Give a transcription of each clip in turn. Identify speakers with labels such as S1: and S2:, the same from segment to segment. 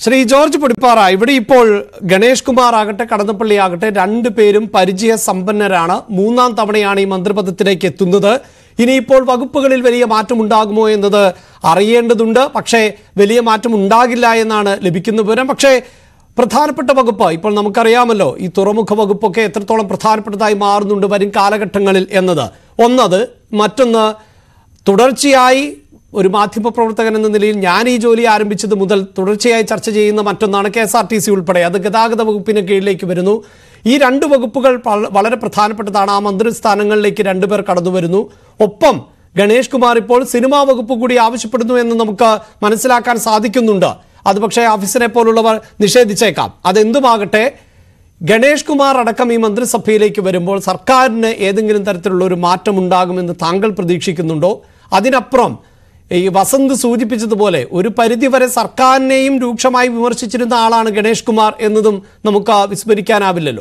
S1: Shri George Podippara ഇവിടെ ഇപ്പോൾ ഗണേഷ് കുമാർ ആകട്ടെ കടന്നപ്പള്ളി ആകട്ടെ രണ്ടുപേരും പരിചയ സമ്പന്നരാണ് മൂന്നാം തവണയാണ് ഈ മന്ത്രിപദത്തിലേക്ക് എത്തുന്നത് ഇനിയിപ്പോൾ വകുപ്പുകളിൽ വലിയ മാറ്റം ഉണ്ടാകുമോ എന്നത് അറിയേണ്ടതുണ്ട് പക്ഷേ വലിയ മാറ്റം ഉണ്ടാകില്ല എന്നാണ് ലഭിക്കുന്ന വിവരം പക്ഷേ പ്രധാനപ്പെട്ട വകുപ്പ് ഇപ്പോൾ നമുക്കറിയാമല്ലോ ഈ തുറമുഖ വകുപ്പൊക്കെ എത്രത്തോളം പ്രധാനപ്പെട്ടതായി മാറുന്നുണ്ട് വരും കാലഘട്ടങ്ങളിൽ എന്നത് ഒന്നത് മറ്റൊന്ന് തുടർച്ചയായി ഒരു മാധ്യമപ്രവർത്തകൻ എന്ന നിലയിൽ ഞാൻ ഈ ജോലി ആരംഭിച്ചത് മുതൽ തുടർച്ചയായി ചർച്ച ചെയ്യുന്ന മറ്റൊന്നാണ് K S R T C ഉൾപ്പെടെ അത് ഗതാഗത വകുപ്പിന് കീഴിലേക്ക് വരുന്നു ഈ രണ്ട് വകുപ്പുകൾ പല- വളരെ പ്രധാനപ്പെട്ടതാണ് ആ മന്ത്രിസ്ഥാനങ്ങളിലേക്ക് രണ്ടുപേർ കടന്നു വരുന്നു ഒപ്പം ഗണേഷ് കുമാർ ഇപ്പോൾ സിനിമാ വകുപ്പ് കൂടി ആവശ്യപ്പെടുന്നു എന്ന് നമുക്ക് മനസ്സിലാക്കാൻ സാധിക്കുന്നുണ്ട് അത് പക്ഷേ ഓഫീസിനെ പോലുള്ളവർ നിഷേധിച്ചേക്കാം അതെന്തുമാകട്ടെ ഗണേഷ് കുമാർ അടക്കം ഈ മന്ത്രിസഭയിലേക്ക് വരുമ്പോൾ സർക്കാരിന് ഏതെങ്കിലും തരത്തിലുള്ള ഒരു മാറ്റം ഉണ്ടാകുമെന്ന് താങ്കൾ പ്രതീക്ഷിക്കുന്നുണ്ടോ അതിനപ്പുറം ഈ വസന്ത് സൂചിപ്പിച്ചതുപോലെ ഒരു പരിധിവരെ സർക്കാരിനെയും രൂക്ഷമായി വിമർശിച്ചിരുന്ന ആളാണ് ഗണേഷ് കുമാർ എന്നതും നമുക്ക് വിസ്മരിക്കാനാവില്ലല്ലോ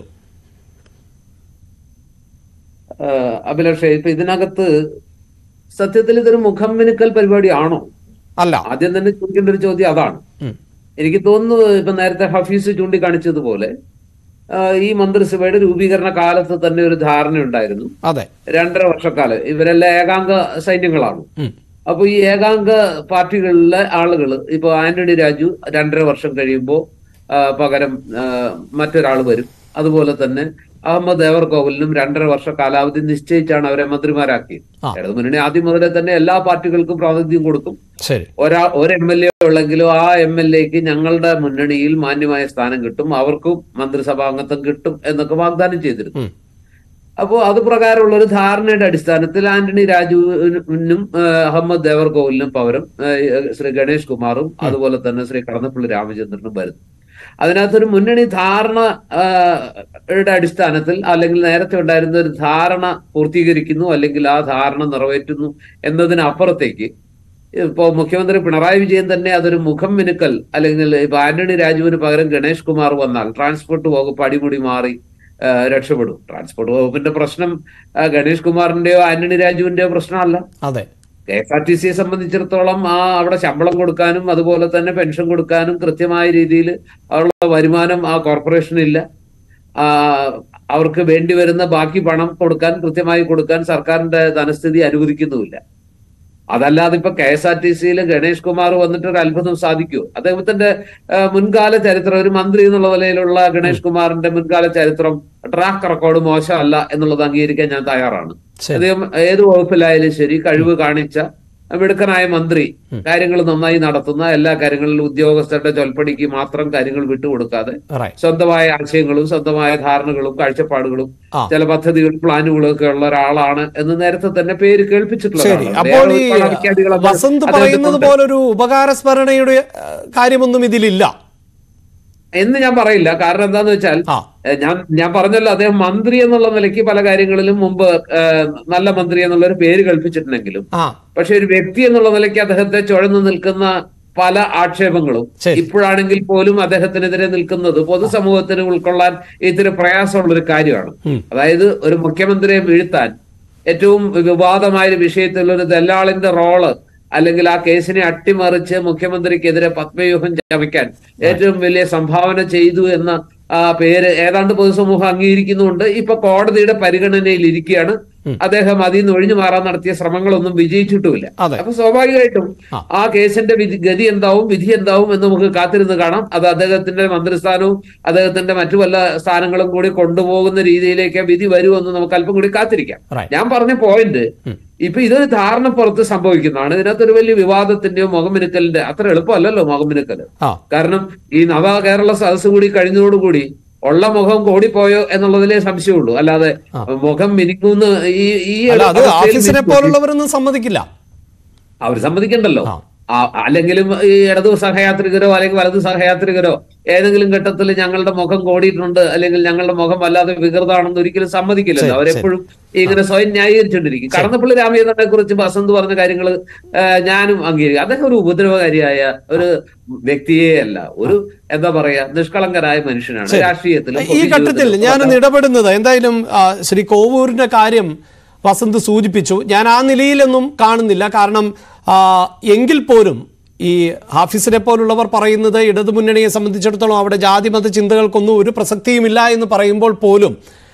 S2: ആഹ് അഭിലാഷേ ഇപ്പൊ ഇതിനകത്ത് സത്യത്തിൽ ഇതൊരു മുഖം മിനുക്കൽ പരിപാടിയാണോ
S1: അല്ല
S2: ആദ്യം തന്നെ ചോദിക്കേണ്ട ഒരു ചോദ്യം അതാണ്
S1: ഉം.
S2: എനിക്ക് തോന്നുന്നു ഇപ്പൊ നേരത്തെ ഹഫീസ് ചൂണ്ടിക്കാണിച്ചതുപോലെ ആഹ് ഈ മന്ത്രിസഭയുടെ രൂപീകരണ കാലത്ത് തന്നെ ഒരു ധാരണ ഉണ്ടായിരുന്നു
S1: അതെ
S2: രണ്ടര വർഷക്കാലം ഇവരെല്ലാം ഏകാംഗ സൈന്യങ്ങളാണ്
S1: ഉം.
S2: അപ്പൊ ഈ ഏകാംഗ പാർട്ടികളിലെ ആളുകൾ ഇപ്പൊ ആന്റണി രാജു രണ്ടര വർഷം കഴിയുമ്പോൾ പകരം മറ്റൊരാൾ വരും അതുപോലെ തന്നെ അഹമ്മദ് ദേവർകോവലിനും രണ്ടര വർഷ കാലാവധി നിശ്ചയിച്ചാണ് അവരെ മന്ത്രിമാരാക്കിയത്
S1: ആ.
S2: ഇടതുമുന്നണി ആദ്യം മുതലേ തന്നെ എല്ലാ പാർട്ടികൾക്കും പ്രാതിനിധ്യം കൊടുക്കും
S1: ശരി
S2: ഒരാ ഒരു എം എൽ എ ഉള്ളെങ്കിലും ആ എം എൽ എക്ക് ഞങ്ങളുടെ മുന്നണിയിൽ മാന്യമായ സ്ഥാനം കിട്ടും അവർക്കും മന്ത്രിസഭാ അംഗത്വം കിട്ടും എന്നൊക്കെ വാഗ്ദാനം ചെയ്തിരുന്നു
S1: ഉം.
S2: അപ്പോൾ അത് പ്രകാരമുള്ള ഒരു ധാരണയുടെ അടിസ്ഥാനത്തിൽ ആന്റണി രാജുവിനും ഏഹ്, അഹമ്മദ് ദേവർകോവിലിനും പകരം ഏഹ്, ശ്രീ ഗണേഷ് കുമാറും അതുപോലെ തന്നെ ശ്രീ കടന്നപ്പള്ളി രാമചന്ദ്രനും വരുന്നു അതിനകത്തൊരു മുന്നണി ധാരണ ആഹ്, യുടെ അടിസ്ഥാനത്തിൽ അല്ലെങ്കിൽ നേരത്തെ ഉണ്ടായിരുന്ന ഒരു ധാരണ പൂർത്തീകരിക്കുന്നു അല്ലെങ്കിൽ ആ ധാരണ നിറവേറ്റുന്നു എന്നതിനപ്പുറത്തേക്ക് ഇപ്പോ മുഖ്യമന്ത്രി പിണറായി വിജയൻ തന്നെ അതൊരു മുഖം മിനുക്കൽ അല്ലെങ്കിൽ ഇപ്പൊ ആന്റണി രാജുവിന് പകരം ഗണേഷ് കുമാർ വന്നാൽ ട്രാൻസ്പോർട്ട് വകുപ്പ് അടിമുടി മാറി ആ, രക്ഷപ്പെടും ട്രാൻസ്പോർട്ട് വകുപ്പിന്റെ പ്രശ്നം ആ, ഗണേഷ് കുമാറിന്റെയോ ആന്റണി രാജുവിന്റെയോ പ്രശ്നമല്ല
S1: അതെ
S2: കെ എസ് ആർ ടി സിയെ സംബന്ധിച്ചിടത്തോളം ആ അവിടെ ശമ്പളം കൊടുക്കാനും അതുപോലെ തന്നെ പെൻഷൻ കൊടുക്കാനും കൃത്യമായ രീതിയിൽ ഉള്ള വരുമാനം ആ കോർപ്പറേഷനില്ല ആ, അവർക്ക് വേണ്ടി വരുന്ന ബാക്കി പണം കൊടുക്കാൻ കൃത്യമായി കൊടുക്കാൻ സർക്കാരിന്റെ ധനസ്ഥിതി അനുവദിക്കുന്നുമില്ല അതല്ലാതെ ഇപ്പൊ കെ എസ് ആർ ടി സിയിൽ ഗണേഷ് കുമാർ വന്നിട്ട് ഒരു അത്ഭുതം സാധിക്കുമോ അദ്ദേഹത്തിന്റെ ആ, മുൻകാല ചരിത്രം ഒരു മന്ത്രി എന്നുള്ള നിലയിലുള്ള ഗണേഷ് കുമാറിന്റെ മുൻകാല ചരിത്രം ട്രാക്ക് റെക്കോർഡ് മോശമല്ല എന്നുള്ളത് അംഗീകരിക്കാൻ ഞാൻ തയ്യാറാണ്
S1: ശരി
S2: അദ്ദേഹം ഏത് വകുപ്പിലായാലും ശരി കഴിവ് കാണിച്ച മിടുക്കനായ മന്ത്രി കാര്യങ്ങൾ നന്നായി നടത്തുന്ന എല്ലാ കാര്യങ്ങളിലും ഉദ്യോഗസ്ഥരുടെ ചൊൽപ്പടിക്ക് മാത്രം കാര്യങ്ങൾ വിട്ടുകൊടുക്കാതെ
S1: റൈറ്റ്
S2: സ്വന്തമായ ആശയങ്ങളും സ്വന്തമായ ധാരണകളും കാഴ്ചപ്പാടുകളും
S1: ആ.
S2: ചില പദ്ധതികളും പ്ലാനുകളും ഒക്കെ ഉള്ള ഒരാളാണ് എന്ന് നേരത്തെ തന്നെ പേര് കേൾപ്പിച്ചിട്ടുള്ള
S1: ശരി
S2: ആളാണ്.
S1: അപ്പോൾ
S2: വേറെ
S1: ഈ
S2: ഒരുപാട് അധികാരികളൊന്നും
S1: വസന്ത്
S2: അദ്ദേഹത്തിനുണ്ട്.
S1: പറയുന്നത് പോലൊരു ഉപകാരസ്മരണയുടെ ഏഹ്, കാര്യമൊന്നും ഇതിലില്ല
S2: എന്ന് ഞാൻ പറയില്ല കാരണം എന്താന്ന് വെച്ചാൽ
S1: ആ
S2: ഏഹ് ഞാൻ ഞാൻ പറഞ്ഞല്ലോ അദ്ദേഹം മന്ത്രി എന്നുള്ള നിലയ്ക്ക് പല കാര്യങ്ങളിലും മുമ്പ് ഏഹ് നല്ല മന്ത്രി എന്നുള്ള ഒരു പേര് കൽപ്പിച്ചിട്ടുണ്ടെങ്കിലും
S1: ആ
S2: പക്ഷെ ഒരു വ്യക്തി എന്നുള്ള നിലയ്ക്ക് അദ്ദേഹത്തെ ചുഴന്നു നിൽക്കുന്ന പല ആക്ഷേപങ്ങളും
S1: ശരി.
S2: ഇപ്പോഴാണെങ്കിൽ പോലും അദ്ദേഹത്തിനെതിരെ നിൽക്കുന്നത് പൊതുസമൂഹത്തിന് ഉൾക്കൊള്ളാൻ ഇത്തിരി പ്രയാസമുള്ള ഒരു കാര്യമാണ്
S1: ഉം.
S2: അതായത് ഒരു മുഖ്യമന്ത്രിയെ വീഴ്ത്താൻ ഏറ്റവും വിവാദമായ ഒരു വിഷയത്തിൽ ഒരു ദല്ലാളിന്റെ റോള് അല്ലെങ്കിൽ ആ കേസിനെ അട്ടിമറിച്ച് മുഖ്യമന്ത്രിക്കെതിരെ പത്മవ్യൂഹം ചമയ്ക്കാൻ ഏറ്റവും വലിയ സംഭാവന ചെയ്തു എന്ന ആ പേര് ഏതാണ്ട് പൊതുസമൂഹം അംഗീകരിക്കുന്നുണ്ട് ഇപ്പൊ കോടതിയുടെ പരിഗണനയിൽ ഇരിക്കുകയാണ് അദ്ദേഹം അതിൽ നിന്ന് ഒഴിഞ്ഞു മാറാൻ നടത്തിയ ശ്രമങ്ങളൊന്നും വിജയിച്ചിട്ടുമില്ല
S1: അതെ
S2: അപ്പൊ സ്വാഭാവികമായിട്ടും
S1: ആ.
S2: ആ കേസിന്റെ വിധി ഗതി എന്താവും വിധി എന്താവും എന്ന് നമുക്ക് കാത്തിരുന്ന് കാണാം അത് അദ്ദേഹത്തിന്റെ മന്ത്രിസ്ഥാനവും അദ്ദേഹത്തിന്റെ മറ്റു വല്ല സ്ഥാനങ്ങളും കൂടി കൊണ്ടുപോകുന്ന രീതിയിലേക്ക് വിധി വരുമെന്ന് നമുക്ക് അല്പം കൂടി കാത്തിരിക്കാം
S1: Right.
S2: ഞാൻ പറഞ്ഞ പോയിന്റ്
S1: ഉം.
S2: ഇപ്പൊ ഇതൊരു ധാരണ പുറത്ത് സംഭവിക്കുന്നതാണ് ഇതിനകത്തൊരു വലിയ വിവാദത്തിന്റെയോ മുഖമിനുക്കലിന്റെ അത്ര എളുപ്പമല്ലല്ലോ മുഖമിനുക്കല്
S1: ആ
S2: കാരണം ഈ നവ കേരള സദസ് കൂടി കഴിഞ്ഞതോടുകൂടി ഉള്ള മുഖം കൂടിപ്പോയോ എന്നുള്ളതിലേ സംശയമുള്ളൂ അല്ലാതെ
S1: ആ.
S2: മുഖം മിനിക്കുന്നു ഈ ഈ
S1: അല്ല അത്
S2: അവസ്ഥയിൽ
S1: ഓഫീസിനെ
S2: മിനിക്കും.
S1: പോലുള്ളവരൊന്നും സമ്മതിക്കില്ല
S2: അവർ സമ്മതിക്കണ്ടല്ലോ
S1: ആ.
S2: ആ- അല്ലെങ്കിലും ഈ ഇടതു സഹയാത്രികരോ അല്ലെങ്കിൽ വലതു സഹയാത്രികരോ ഏതെങ്കിലും ഘട്ടത്തിൽ ഞങ്ങളുടെ മുഖം കോടിയിട്ടുണ്ട് അല്ലെങ്കിൽ ഞങ്ങളുടെ മുഖം വല്ലാതെ വികൃതാണെന്ന് ഒരിക്കലും സമ്മതിക്കില്ലല്ലോ
S1: ശരി,
S2: അവരെപ്പോഴും ഇങ്ങനെ സ്വയം ന്യായീകരിച്ചുകൊണ്ടിരിക്കും കടന്നപ്പള്ളി രാമചന്ദ്രനെ കുറിച്ച് വസന്ത് പറഞ്ഞ കാര്യങ്ങൾ ഞാനും അംഗീകരിക്കും അദ്ദേഹം ഒരു ഉപദ്രവകാരിയായ ഒരു വ്യക്തിയേ അല്ല ഒരു എന്താ പറയാ നിഷ്കളങ്കരായ മനുഷ്യനാണ്
S1: ശരി.
S2: രാഷ്ട്രീയത്തിലും
S1: ഈ ഘട്ടത്തിൽ ഞാനൊന്ന് ഇടപെടുന്നത് എന്തായാലും ആ, ശ്രീ കോവൂരിന്റെ കാര്യം വസന്ത് സൂചിപ്പിച്ചു ഞാൻ ആ നിലയിലൊന്നും കാണുന്നില്ല കാരണം ആ, എങ്കിൽ പോലും ഈ ഹാഫിസിനെ പോലുള്ളവർ പറയുന്നത് ഇടതുമുന്നണിയെ സംബന്ധിച്ചിടത്തോളം അവിടെ ജാതിമത ചിന്തകൾക്കൊന്നും ഒരു പ്രസക്തിയുമില്ല എന്ന് പറയുമ്പോൾ പോലും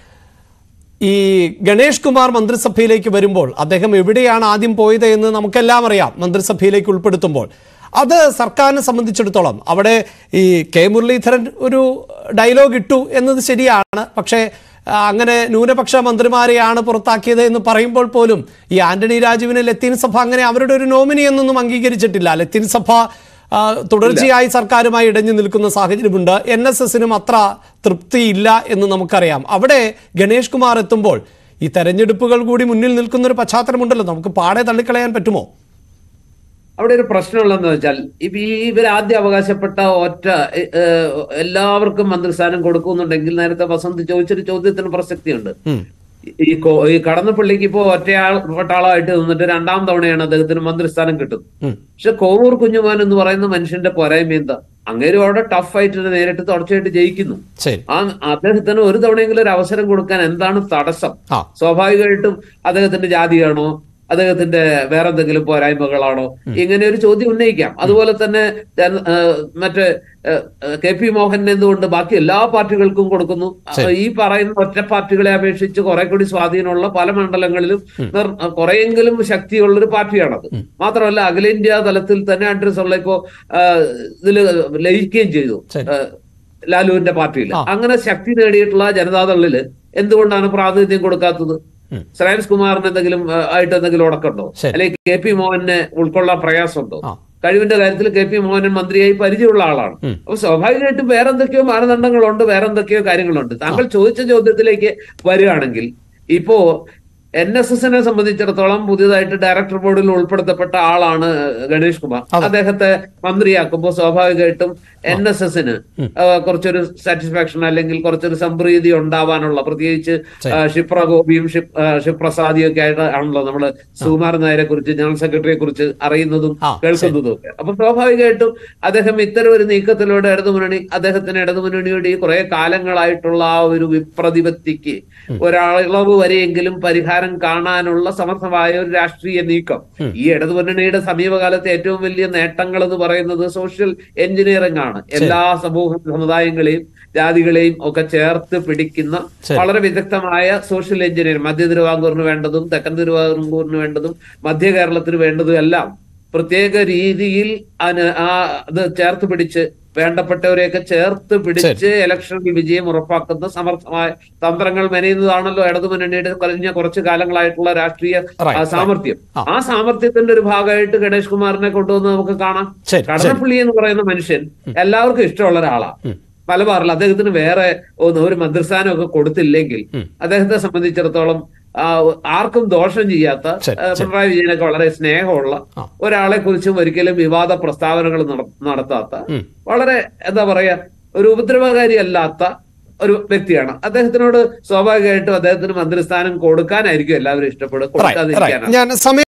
S1: ഈ ഗണേഷ് കുമാർ മന്ത്രിസഭയിലേക്ക് വരുമ്പോൾ അദ്ദേഹം എവിടെയാണ് ആദ്യം പോയത് എന്ന് നമുക്കെല്ലാം അറിയാം മന്ത്രിസഭയിലേക്ക് ഉൾപ്പെടുത്തുമ്പോൾ അത് സർക്കാരിനെ സംബന്ധിച്ചിടത്തോളം അവിടെ ഈ കെ മുരളീധരൻ ഒരു ഡയലോഗ് ഇട്ടു എന്നത് ശരിയാണ് പക്ഷേ ആ, അങ്ങനെ ന്യൂനപക്ഷ മന്ത്രിമാരെയാണ് പുറത്താക്കിയത് എന്ന് പറയുമ്പോൾ പോലും ഈ ആന്റണി രാജുവിനെ ലത്തീൻ സഭ അങ്ങനെ അവരുടെ ഒരു നോമിനി എന്നൊന്നും അംഗീകരിച്ചിട്ടില്ല ലത്തീൻ സഭ ആ, തുടർച്ചയായി സർക്കാരുമായി ഇടഞ്ഞു നിൽക്കുന്ന സാഹചര്യമുണ്ട് എൻ എസ് എസിനും അത്ര തൃപ്തിയില്ല എന്ന് നമുക്കറിയാം അവിടെ ഗണേഷ് കുമാർ എത്തുമ്പോൾ ഈ തെരഞ്ഞെടുപ്പുകൾ കൂടി മുന്നിൽ നിൽക്കുന്ന ഒരു പശ്ചാത്തലമുണ്ടല്ലോ നമുക്ക് പാടെ തള്ളിക്കളയാൻ പറ്റുമോ
S2: അവിടെ ഒരു പ്രശ്നമുള്ളതെന്ന് വെച്ചാൽ ഇപ്പൊ ഈ ഇവർ ആദ്യം അവകാശപ്പെട്ട ഒറ്റ ഏ, ഏ, എല്ലാവർക്കും മന്ത്രിസ്ഥാനം കൊടുക്കുന്നുണ്ടെങ്കിൽ നേരത്തെ വസന്ത് ചോദിച്ചൊരു ചോദ്യത്തിന് പ്രസക്തിയുണ്ട്
S1: ഉം.
S2: ഈ കോ- ഈ കടന്നപ്പള്ളിക്ക് ഇപ്പോ ഒറ്റയാൾ ഒട്ടാളായിട്ട് നിന്നിട്ട് രണ്ടാം തവണയാണ് അദ്ദേഹത്തിന് മന്ത്രിസ്ഥാനം കിട്ടുന്നത്
S1: ഉം.
S2: പക്ഷെ കോവൂർ കുഞ്ഞുമാൻ എന്ന് പറയുന്ന മനുഷ്യന്റെ പോരായ്മ എന്താ അങ്ങേരും അവിടെ ടഫ് ആയിട്ട് നേരിട്ട് തുടർച്ചയായിട്ട് ജയിക്കുന്നു
S1: ശരി
S2: ആ അദ്ദേഹത്തിന് ഒരു തവണയെങ്കിലും ഒരു അവസരം കൊടുക്കാൻ എന്താണ് തടസ്സം
S1: ആ
S2: സ്വാഭാവികമായിട്ടും അദ്ദേഹത്തിന്റെ ജാതിയാണോ അദ്ദേഹത്തിന്റെ വേറെ എന്തെങ്കിലും പോരായ്മകളാണോ ഇങ്ങനെ ഒരു ചോദ്യം ഉന്നയിക്കാം അതുപോലെ തന്നെ ജന- ആ, മറ്റേ ആ, ആ, കെ പി മോഹൻ എന്തുകൊണ്ട് ബാക്കി എല്ലാ പാർട്ടികൾക്കും കൊടുക്കുന്നു
S1: ശരി.
S2: ഈ പറയുന്ന ഒറ്റ പാർട്ടികളെ അപേക്ഷിച്ച് കുറെ കൂടി സ്വാധീനമുള്ള പല മണ്ഡലങ്ങളിലും നിർ- കുറെയെങ്കിലും ശക്തിയുള്ള ഒരു പാർട്ടിയാണത് മാത്രമല്ല അഖിലേന്ത്യാ തലത്തിൽ തന്നെ ആൻഡ്രി സൊള്ളയ്ക്കോ ഇതില് ലയിക്കുകയും ചെയ്തു
S1: ശരി.
S2: ആ, ലാലുവിന്റെ പാർട്ടിയിൽ
S1: ആ.
S2: അങ്ങനെ ശക്തി നേടിയിട്ടുള്ള ജനതാദളില് എന്തുകൊണ്ടാണ് പ്രാതിനിധ്യം കൊടുക്കാത്തത്
S1: ഉം.
S2: ശ്രേയസ് കുമാറിന് എന്തെങ്കിലും ആ, ആയിട്ട് എന്തെങ്കിലും ഉടക്കുണ്ടോ
S1: ശരി.
S2: അല്ലെങ്കിൽ കെ പി മോഹനെ ഉൾക്കൊള്ളാൻ പ്രയാസമുണ്ടോ
S1: ആ.
S2: കഴിവിന്റെ കാര്യത്തിൽ കെ പി മോഹനൻ മന്ത്രിയായി പരിചയമുള്ള ആളാണ്
S1: ഉം.
S2: അപ്പൊ സ്വാഭാവികമായിട്ടും വേറെ എന്തൊക്കെയോ മാനദണ്ഡങ്ങളുണ്ട് വേറെ എന്തൊക്കെയോ കാര്യങ്ങളുണ്ട് താങ്കൾ ചോദിച്ച ചോദ്യത്തിലേക്ക് വരികയാണെങ്കിൽ ഇപ്പോ എൻ എസ് എസിനെ സംബന്ധിച്ചിടത്തോളം പുതിയതായിട്ട് ഡയറക്ടർ ബോർഡിൽ ഉൾപ്പെടുത്തപ്പെട്ട ആളാണ് ഗണേഷ് കുമാർ
S1: അതെ.
S2: അദ്ദേഹത്തെ മന്ത്രിയാക്കുമ്പോൾ സ്വാഭാവികമായിട്ടും എൻ എസ് എസിന് കുറച്ചൊരു സാറ്റിസ്ഫാക്ഷൻ അല്ലെങ്കിൽ കുറച്ചൊരു സംപ്രീതി ഉണ്ടാവാനുള്ള പ്രത്യേകിച്ച്
S1: ശരി.
S2: ആ, ക്ഷിപ്ര ഗോപിയും ക്ഷിപ്- ആ, ക്ഷിപ്രസാദിയും ഒക്കെ ആയിട്ട് ആണല്ലോ നമ്മള് സുകുമാരൻ നായരെ കുറിച്ച് ജനറൽ സെക്രട്ടറിയെ കുറിച്ച് അറിയുന്നതും
S1: ആ,
S2: കേൾക്കുന്നതും ഒക്കെ അപ്പൊ സ്വാഭാവികമായിട്ടും അദ്ദേഹം ഇത്തരം ഒരു നീക്കത്തിലൂടെ ഇടതുമുന്നണി അദ്ദേഹത്തിന് ഇടതുമുന്നണിയുടെ ഈ കുറെ കാലങ്ങളായിട്ടുള്ള ആ ഒരു വിപ്രതിപത്തിക്ക് ഒരളവ് വരെയെങ്കിലും പരിഹാരം കാണാനുള്ള സമർത്ഥമായ ഒരു രാഷ്ട്രീയ നീക്കം ഈ ഇടതുമുന്നണിയുടെ സമീപകാലത്തെ ഏറ്റവും വലിയ നേട്ടങ്ങൾ എന്ന് പറയുന്നത് സോഷ്യൽ എഞ്ചിനീയറിംഗ് ആണ് എല്ലാ സമൂഹ സമുദായങ്ങളെയും ജാതികളെയും ഒക്കെ ചേർത്ത് പിടിക്കുന്ന
S1: ശരി.
S2: വളരെ വിദഗ്ധമായ സോഷ്യൽ എഞ്ചിനീയറിംഗ് മധ്യ തിരുവിതാംകൂറിന് വേണ്ടതും തെക്കൻ തിരുവിതാംകൂറിന് വേണ്ടതും മധ്യ കേരളത്തിന് വേണ്ടതും എല്ലാം പ്രത്യേക രീതിയിൽ അന- ആ അത് ചേർത്ത് പിടിച്ച് വേണ്ടപ്പെട്ടവരെയൊക്കെ ചേർത്ത് പിടിച്ച് ഇലക്ഷനിൽ വിജയം ഉറപ്പാക്കുന്ന സമർത്ഥമായ തന്ത്രങ്ങൾ മെനയുന്നതാണല്ലോ ഇടതുമുന്നണിയുടെ കഴിഞ്ഞ കുറച്ചു കാലങ്ങളായിട്ടുള്ള രാഷ്ട്രീയ
S1: Right,
S2: ആ,
S1: right.
S2: സാമർഥ്യം
S1: ആ.
S2: ആ സാമർഥ്യത്തിന്റെ ഒരു ഭാഗമായിട്ട് ഗണേഷ് കുമാറിനെ കൊണ്ടുവന്ന് നമുക്ക് കാണാം
S1: ശരി ശരി
S2: കടന്നപ്പള്ളി എന്ന് പറയുന്ന മനുഷ്യൻ എല്ലാവർക്കും ഇഷ്ടമുള്ള ഒരാളാണ്
S1: ഉം.
S2: മലബാറിൽ അദ്ദേഹത്തിന് വേറെ ഒന്ന് ഒരു മന്ത്രിസ്ഥാനം ഒക്കെ കൊടുത്തില്ലെങ്കിൽ
S1: ഉം.
S2: അദ്ദേഹത്തെ സംബന്ധിച്ചിടത്തോളം ആ, ആർക്കും ദോഷം ചെയ്യാത്ത
S1: ശരി,
S2: ആ, പിണറായി വിജയനൊക്കെ വളരെ സ്നേഹമുള്ള
S1: ആ.
S2: ഒരാളെ കുറിച്ചും ഒരിക്കലും വിവാദ പ്രസ്താവനകൾ നട- നടത്താത്ത
S1: ഉം.
S2: വളരെ എന്താ പറയാ ഒരു ഉപദ്രവകാരി അല്ലാത്ത ഒരു വ്യക്തിയാണ് അദ്ദേഹത്തിനോട് സ്വാഭാവികമായിട്ടും അദ്ദേഹത്തിന് മന്ത്രിസ്ഥാനം കൊടുക്കാനായിരിക്കും എല്ലാവരും ഇഷ്ടപ്പെടുക
S1: Right, right.
S2: കൊടുക്കാതിരിക്കാനാണ്
S1: ഞാൻ സമയം